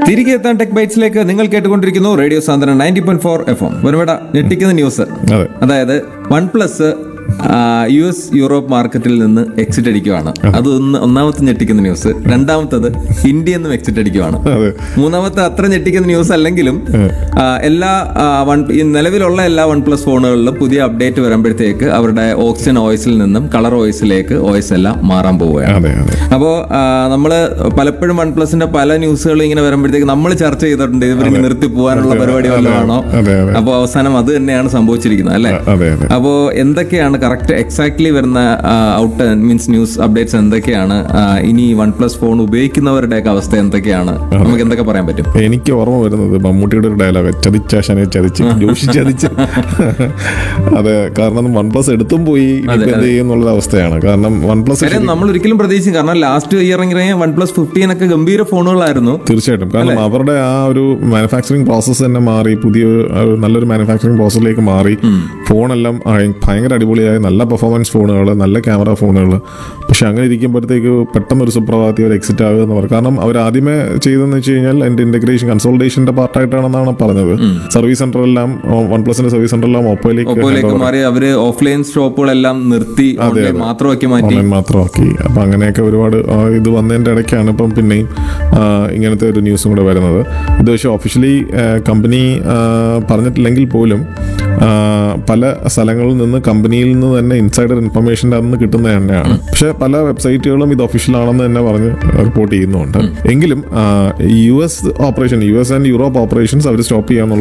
തിരികെ എത്താൻ ടെക് ബൈറ്റ്സിലേക്ക് നിങ്ങൾ കേട്ടുകൊണ്ടിരിക്കുന്നു റേഡിയോ സാന്ദ്രൻ ninety point four F M ഒരുവിട ഞെട്ടിക്കുന്ന ന്യൂസ് അതെ അതായത് OnePlus U S Europe മാർക്കറ്റിൽ നിന്ന് എക്സിറ്റ് അടിക്കുവാണ് അത് ഒന്ന് ഒന്നാമത്തെ ഞെട്ടിക്കുന്ന ന്യൂസ് രണ്ടാമത്തത് ഇന്ത്യയിൽ നിന്നും എക്സിറ്റ് അടിക്കുവാണ് അതെ മൂന്നാമത്തെ അത്ര ഞെട്ടിക്കുന്ന ന്യൂസ് അല്ലെങ്കിലും ആ, എല്ലാ ആ, വൺ ഈ നിലവിലുള്ള എല്ലാ വൺ പ്ലസ് ഫോണുകളിലും പുതിയ അപ്ഡേറ്റ് വരുമ്പോഴത്തേക്ക് അവരുടെ ഓക്സിജൻ ഓയിസിൽ നിന്നും കളർ ഓയിസിലേക്ക് ഓയിസ് എല്ലാം മാറാൻ പോവുകയാണ് അതെ അതെ അപ്പോൾ നമ്മൾ പലപ്പോഴും വൺ പ്ലസിന്റെ പല ന്യൂസുകളും ഇങ്ങനെ വരുമ്പോഴത്തേക്ക് നമ്മൾ ചർച്ച ചെയ്തിട്ടുണ്ട് ഇവർ നിർത്തി പോകാനുള്ള പരിപാടി വല്ലതാണോ അതെ അതെ അപ്പോൾ അവസാനം അത് തന്നെയാണ് സംഭവിച്ചിരിക്കുന്നത് അല്ലേ അതെ അതെ അപ്പോൾ എന്തൊക്കെയാണ് കറക്റ്റ് എക്സാക്ട്ലി വരുന്ന ഔട്ട് മീൻസ് ന്യൂസ് അപ്ഡേറ്റ്സ് എന്തൊക്കെയാണ് ആ, ഇനി വൺ പ്ലസ് ഫോൺ ഉപയോഗിക്കുന്നവരുടെയൊക്കെ അവസ്ഥ എന്തൊക്കെയാണ് നമുക്ക് എന്തൊക്കെ പറയാൻ പറ്റും എനിക്ക് ഓർമ്മ വരുന്നത് മമ്മൂട്ടിയുടെ ഒരു ഡയലോഗ് ചതിച്ചാശനെ ചതിച്ച് ജോഷി ചതിച്ച് അതെ കാരണം വൺ പ്ലസ് എടുത്തും പോയി ഇനിയിപ്പോ എന്ത് ചെയ്യും എന്നുള്ള അവസ്ഥയാണ് കാരണം വൺ പ്ലസ് കാര്യം നമ്മൾ ഒരിക്കലും പ്രതീക്ഷിക്കും കാരണം ലാസ്റ്റ് ഇയർ ഇറങ്ങിയ വൺ പ്ലസ് ഫിഫ്റ്റീൻ ഒക്കെ ഗംഭീര ഫോണുകളായിരുന്നു തീർച്ചയായിട്ടും കാരണം അവരുടെ ആ ഒരു മാനുഫാക്ചറിങ് പ്രോസസ്സ് തന്നെ മാറി പുതിയ ഒരു നല്ലൊരു മാനുഫാക്ചറിങ് പ്രോസസ്സിലേക്ക് മാറി ഫോണെല്ലാം ആ, ഭയങ്കര അടിപൊളിയായ നല്ല പെർഫോമൻസ് ഫോണുകൾ നല്ല ക്യാമറ ഫോണുകൾ പക്ഷെ അങ്ങനെ ഇരിക്കുമ്പോഴത്തേക്ക് പെട്ടെന്ന് ഒരു സുപ്രഭാതി അവർ എക്സിറ്റ് ആകുക എന്ന് പറയും കാരണം അവർ ആദ്യമേ ചെയ്തതെന്ന് വെച്ച് കഴിഞ്ഞാൽ എൻ്റെ ഇന്റഗ്രേഷൻ കൺസോൾട്ടേഷന്റെ പാർട്ടായിട്ടാണെന്നാണ് പറഞ്ഞത് സർവീസ് സെന്ററെല്ലാം വൺ പ്ലസിന്റെ സർവീസ് സെന്ററെല്ലാം ഒപ്പോയിലേക്ക് ഒപ്പോയിലേക്ക് മാറി അവര് ഓഫ്ലൈൻ ഷോപ്പുകളെല്ലാം നിർത്തി ഓൺലൈൻ മാത്രമാക്കി മാറ്റി ഓൺലൈൻ മാത്രമാക്കി അപ്പൊ അങ്ങനെയൊക്കെ ഒരുപാട് ആ, ഇത് വന്നതിന്റെ ഇടയ്ക്കാണ് ഇപ്പം പിന്നെയും ആ, ഇങ്ങനത്തെ ഒരു ന്യൂസും കൂടെ വരുന്നത് ഇത് പക്ഷേ ഒഫീഷ്യലി കമ്പനി പറഞ്ഞിട്ടില്ലെങ്കിൽ പോലും ആ, പല സ്ഥലങ്ങളിൽ നിന്ന് കമ്പനിയിൽ നിന്ന് തന്നെ ഇൻസൈഡർ ഇൻഫർമേഷൻ്റെ അന്ന് കിട്ടുന്നത് തന്നെയാണ് പക്ഷെ പല വെബ്സൈറ്റുകളും ഇത് ഒഫീഷ്യൽ ആണെന്ന് തന്നെ പറഞ്ഞ് റിപ്പോർട്ട് ചെയ്യുന്നുണ്ട് എങ്കിലും U S operation U S and Europe operations അവർ സ്റ്റോപ്പ് ചെയ്യാന്നുള്ള